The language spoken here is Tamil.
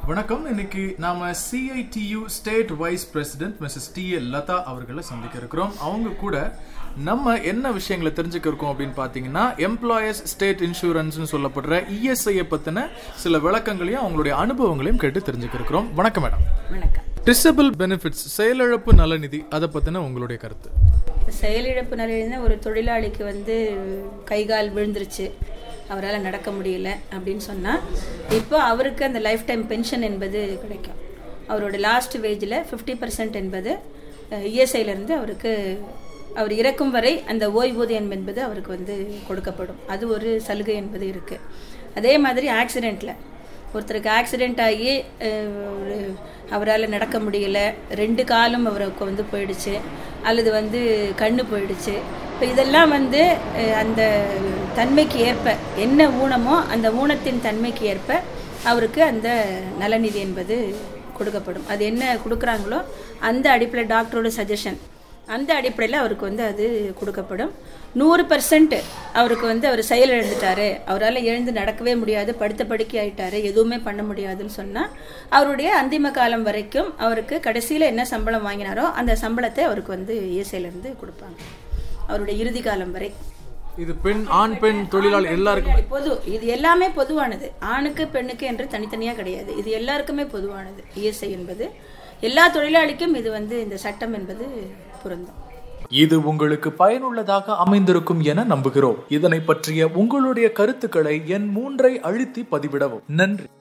வணக்கம் இன்னைக்கு நாம CITU state vice president Mrs T L Latha அவர்களை சந்திக்க இருக்கிறோம் அவங்க கூட நம்ம என்ன விஷயங்களை தெரிஞ்சுக்க இருக்கோம் அப்படின்னு பார்த்தீங்கன்னா எம்ப்ளாயர்ஸ் ஸ்டேட் இன்சூரன்ஸ்னு சொல்லப்படுற இஎஸ்ஐயை பற்றின சில விளக்கங்களையும் அவங்களுடைய அனுபவங்களையும் கேட்டு தெரிஞ்சுக்க இருக்கிறோம் வணக்கம் மேடம் வணக்கம் டிசபிள் பெனிஃபிட்ஸ் செயலிழப்பு நலநிதி அதை பற்றின உங்களுடைய கருத்து செயலிழப்பு நிலையில ஒரு தொழிலாளிக்கு வந்து கைகால் விழுந்துருச்சு அவரால் நடக்க முடியல அப்படின்னு சொன்னால் இப்போ அவருக்கு அந்த லைஃப் டைம் பென்ஷன் என்பது கிடைக்கும் அவரோட லாஸ்ட் வேஜில் ஃபிஃப்டி பர்சன்ட் என்பது இஎஸ்ஐலேருந்து அவருக்கு அவர் இறக்கும் வரை அந்த ஓய்வூதியம் என்பது அவருக்கு வந்து கொடுக்கப்படும் அது ஒரு சலுகை என்பது இருக்குது அதே மாதிரி ஆக்சிடெண்ட்டில் ஒருத்தருக்கு ஆக்சிடெண்ட் ஆகி அவரால் நடக்க முடியல ரெண்டு காலும் அவருக்கு வந்து போயிடுச்சு அல்லது வந்து கண்ணு போயிடுச்சு இப்போ இதெல்லாம் வந்து அஹ், அந்த தன்மைக்கு ஏற்ப என்ன ஊனமோ அந்த ஊனத்தின் தன்மைக்கு ஏற்ப அவருக்கு அந்த நலநிதி என்பது கொடுக்கப்படும் அது என்ன கொடுக்குறாங்களோ அந்த அடிப்படையில் டாக்டரோட சஜஷன் அந்த அடிப்படையில் அவருக்கு வந்து அது கொடுக்கப்படும் நூறு பர்சன்ட் அவருக்கு வந்து அவர் செயல் இழந்துட்டாரு அவரால் எழுந்து நடக்கவே முடியாது படுத்த படுக்கை ஆயிட்டாரு எதுவுமே பண்ண முடியாதுன்னு சொன்னால் அவருடைய அந்திம காலம் வரைக்கும் அவருக்கு கடைசியில் என்ன சம்பளம் வாங்கினாரோ அந்த சம்பளத்தை அவருக்கு வந்து இஎஸ்ஐலேருந்து கொடுப்பாங்க அவருடைய இறுதி காலம் வரை இது பெண் ஆண் பெண் தொழிலாளி எல்லாருக்கும் பொது இது எல்லாமே பொதுவானது ஆணுக்கு பெண்ணுக்கு என்று தனித்தனியாக கிடையாது இது எல்லாருக்குமே பொதுவானது இஎஸ்ஐ என்பது எல்லா தொழிலாளிக்கும் இது வந்து இந்த சட்டம் என்பது பொருந்தும் இது உங்களுக்கு பயனுள்ளதாக அமைந்திருக்கும் என நம்புகிறோம் இதனை பற்றிய உங்களுடைய கருத்துக்களை என் மூன்றை அழுத்தி பதிவிடவும் நன்றி